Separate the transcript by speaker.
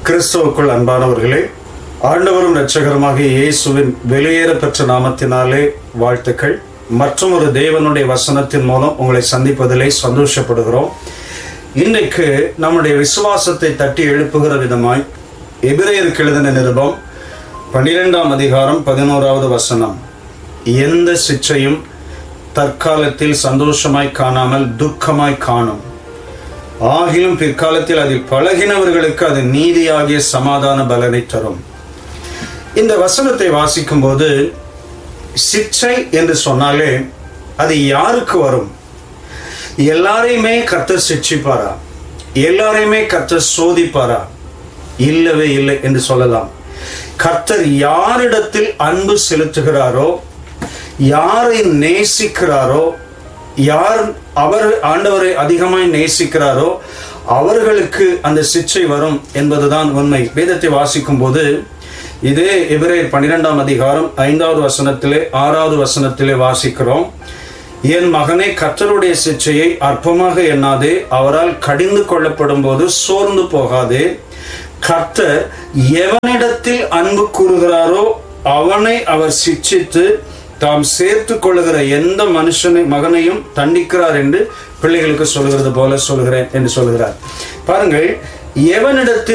Speaker 1: கிறிஸ்துவுக்குள் அன்பானவர்களே ஆண்டவரும் இரட்சகருமாகிய இயேசுவின் வெளியேற பெற்ற நாமத்தினாலே வாழ்த்துக்கள் மற்றும் ஒரு தேவனுடைய வசனத்தின் மூலம் உங்களை சந்திப்பதிலே சந்தோஷப்படுகிறோம் இன்றைக்கு நம்முடைய விசுவாசத்தை தட்டி எழுப்புகிற விதமாய் எபிரேயருக்கு எழுதின நிருபம் பன்னிரெண்டாம் அதிகாரம் பதினோராவது வசனம் எந்த சிற்றையும் தற்காலத்தில் சந்தோஷமாய் காணாமல் துக்கமாய் காணும் ஆகிலும் பிற்காலத்தில் அதில் பழகினவர்களுக்கு அது நீதியாகிய சமாதான பலனை தரும் இந்த வசனத்தை வாசிக்கும் போது சிற்றை என்று சொன்னாலே அது யாருக்கு வரும் எல்லாரையுமே கர்த்தர் சிக்ஷிப்பாரா எல்லாரையுமே கர்த்தர் சோதிப்பாரா இல்லவே இல்லை என்று சொல்லலாம் கர்த்தர் யாரிடத்தில் அன்பு செலுத்துகிறாரோ யாரை நேசிக்கிறாரோ யார் அவர் ஆண்டவரை அதிகமாய் நேசிக்கிறாரோ அவர்களுக்கு அந்த சிச்சை வரும் என்பதுதான் உண்மை வேதத்தை வாசிக்கும் போது இதே எபிரேயர் பன்னிரெண்டாம் அதிகாரம் ஐந்தாவது வசனத்திலே ஆறாவது வசனத்திலே வாசிக்கிறோம் என் மகனே கர்த்தருடைய சிச்சையை அற்பமாக எண்ணாதே அவரால் கடிந்து கொள்ளப்படும் போது சோர்ந்து போகாதே கர்த்தர் எவனிடத்தில் அன்பு கூறுகிறாரோ அவனை அவர் சிட்சித்து தாம் சேர்த்து கொள்ளுகிற எந்த மனுஷனை மகனையும் தண்டிக்கிறார் என்று பிள்ளைகளுக்கு சொல்கிறது போல சொல்கிறேன் என்று சொல்கிறார் பாருங்கள் எவனிடத்தில்